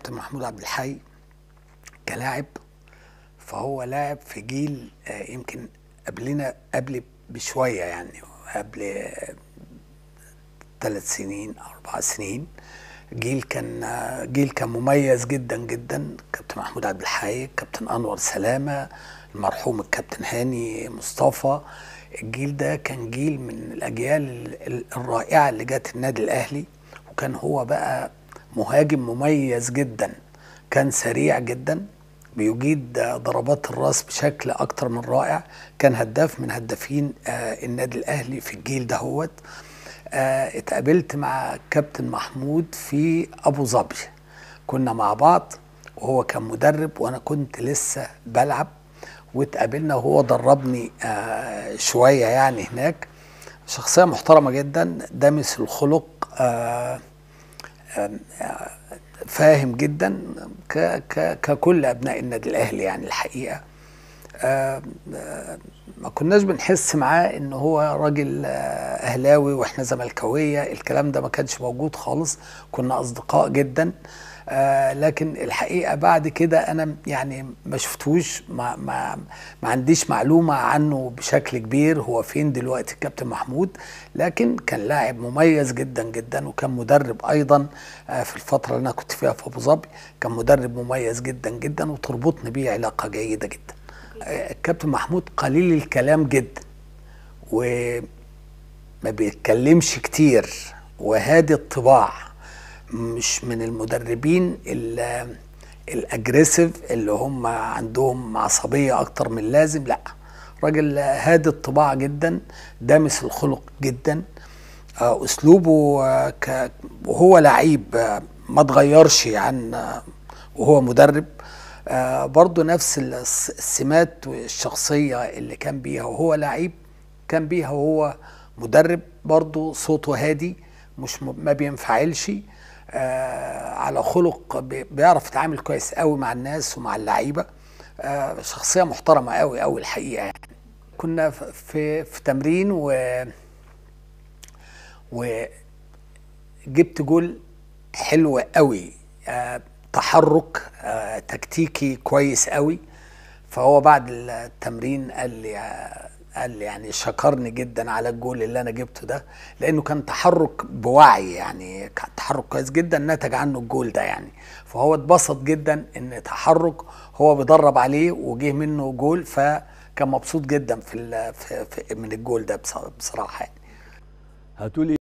كابتن محمود عبد الحي كلاعب فهو لاعب في جيل آه، يمكن قبلنا قبل بشويه يعني قبل ثلاث سنين او اربع سنين جيل كان آه، جيل كان مميز جدا جدا كابتن محمود عبد الحي كابتن انور سلامه المرحوم الكابتن هاني مصطفى الجيل ده كان جيل من الاجيال ال- ال- الرائعه اللي جت النادي الاهلي وكان هو بقى مهاجم مميز جدا كان سريع جدا بيجيد ضربات الراس بشكل اكتر من رائع كان هداف من هدافين آه، النادي الاهلي في الجيل دهوت آه، اتقابلت مع كابتن محمود في ابو ظبي كنا مع بعض وهو كان مدرب وانا كنت لسه بلعب واتقابلنا وهو دربني آه، شويه يعني هناك شخصيه محترمه جدا دامس الخلق آه، فاهم جدا ك ك ككل ابناء النادي الاهلي يعني الحقيقه آه، آه، ما كناش بنحس معاه ان هو راجل آه، اهلاوي واحنا زملكاويه الكلام ده ما كانش موجود خالص كنا اصدقاء جدا آه، لكن الحقيقه بعد كده انا يعني ما شفتوش ما, ما, ما عنديش معلومه عنه بشكل كبير هو فين دلوقتي الكابتن محمود لكن كان لاعب مميز جدا جدا وكان مدرب ايضا آه، في الفتره اللي انا كنت فيها في ابو ظبي كان مدرب مميز جدا جدا وتربطني بيه علاقه جيده جدا آه، الكابتن محمود قليل الكلام جدا وما بيتكلمش كتير وهادي الطباع مش من المدربين ال- الاجريسيف اللي هم عندهم عصبيه اكتر من اللازم لا راجل هادي الطباع جدا دامس الخلق جدا آه، اسلوبه آه، ك- وهو لعيب آه، ما اتغيرش عن آه، وهو مدرب آه، برضه نفس الس- السمات والشخصيه اللي كان بيها وهو لعيب كان بيها وهو مدرب برضه صوته هادي مش م- ما بينفعلش آه على خلق بي- بيعرف يتعامل كويس قوي مع الناس ومع اللعيبه آه شخصيه محترمه قوي قوي الحقيقه يعني كنا ف- في في تمرين و وجبت جول حلو قوي آه تحرك آه تكتيكي كويس قوي فهو بعد التمرين قال لي آه، قال لي يعني شكرني جدا على الجول اللي انا جبته ده لانه كان تحرك بوعي يعني كان تحرك كويس جدا نتج عنه الجول ده يعني فهو اتبسط جدا ان تحرك هو بيدرب عليه وجه منه جول فكان مبسوط جدا في, ال- في, في من الجول ده بص- بصراحه يعني هتقولي